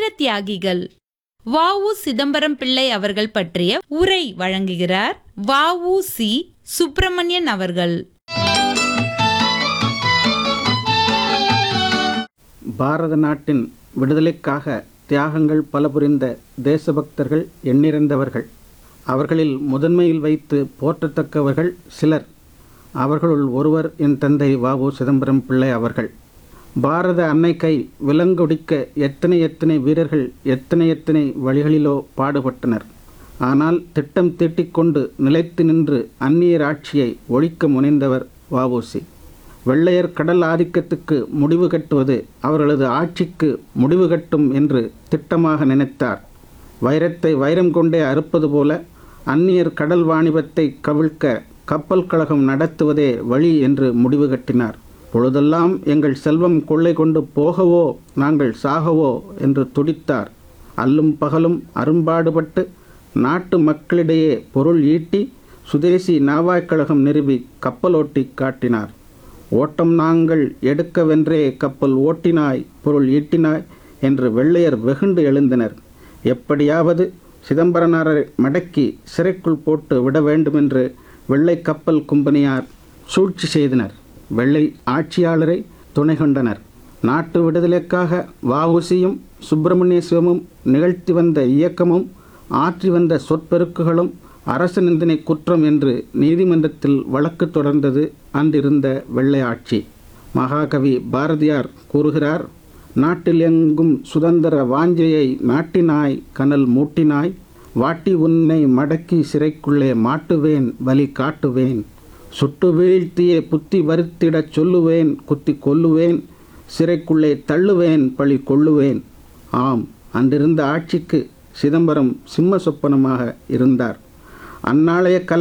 வீர தியாகிகள் வாவு சிதம்பரம் பிள்ளை அவர்கள் பற்றிய உரை வழங்குகிறார் வாவு சி சுப்பிரமணியன் அவர்கள் பாரத நாட்டின் விடுதலைக்காக தியாகங்கள் பல புரிந்த தேசபக்தர்கள் எண்ணிறந்தவர்கள் அவர்களில் முதன்மையில் வைத்து போற்றத்தக்கவர்கள் சிலர் அவர்களுள் ஒருவர் என் தந்தை வாவு சிதம்பரம் பிள்ளை அவர்கள் பாரத அன்னை கை விலங்கொடிக்க எத்தனை எத்தனை வீரர்கள் எத்தனை எத்தனை வழிகளிலோ பாடுபட்டனர் ஆனால் திட்டம் தீட்டிக்கொண்டு நிலைத்து நின்று அந்நியர் ஆட்சியை ஒழிக்க முனைந்தவர் வஉசி வெள்ளையர் கடல் ஆதிக்கத்துக்கு முடிவு கட்டுவது அவர்களது ஆட்சிக்கு முடிவு கட்டும் என்று திட்டமாக நினைத்தார் வைரத்தை வைரம் கொண்டே அறுப்பது போல அந்நியர் கடல் வாணிபத்தை கவிழ்க்க கப்பல் கழகம் நடத்துவதே வழி என்று முடிவு கட்டினார் பொழுதெல்லாம் எங்கள் செல்வம் கொள்ளை கொண்டு போகவோ நாங்கள் சாகவோ என்று துடித்தார் அல்லும் பகலும் அரும்பாடுபட்டு நாட்டு மக்களிடையே பொருள் ஈட்டி சுதேசி நாவாய்க் கழகம் நிறுவி கப்பலோட்டி காட்டினார் ஓட்டம் நாங்கள் எடுக்கவென்றே கப்பல் ஓட்டினாய் பொருள் ஈட்டினாய் என்று வெள்ளையர் வெகுண்டு எழுந்தனர் எப்படியாவது சிதம்பரனாரை மடக்கி சிறைக்குள் போட்டு விட வேண்டுமென்று வெள்ளை கப்பல் கும்பனியார் சூழ்ச்சி செய்தனர் வெள்ளை ஆட்சியாளரை துணை கொண்டனர் நாட்டு விடுதலைக்காக வஉசியும் சுப்பிரமணிய சிவமும் நிகழ்த்தி வந்த இயக்கமும் ஆற்றி வந்த சொற்பெருக்குகளும் அரசு நிந்தனை குற்றம் என்று நீதிமன்றத்தில் வழக்கு தொடர்ந்தது அன்றிருந்த வெள்ளை ஆட்சி மகாகவி பாரதியார் கூறுகிறார் நாட்டில் எங்கும் சுதந்திர வாஞ்சையை நாட்டினாய் கனல் மூட்டினாய் வாட்டி உன்னை மடக்கி சிறைக்குள்ளே மாட்டுவேன் வலி காட்டுவேன் சுட்டு வீழ்த்தியே புத்தி வருத்திடச் சொல்லுவேன் குத்தி கொல்லுவேன் சிறைக்குள்ளே தள்ளுவேன் பழி கொள்ளுவேன் ஆம் அன்றிருந்த ஆட்சிக்கு சிதம்பரம் சிம்ம சொப்பனமாக இருந்தார் அந்நாளைய கல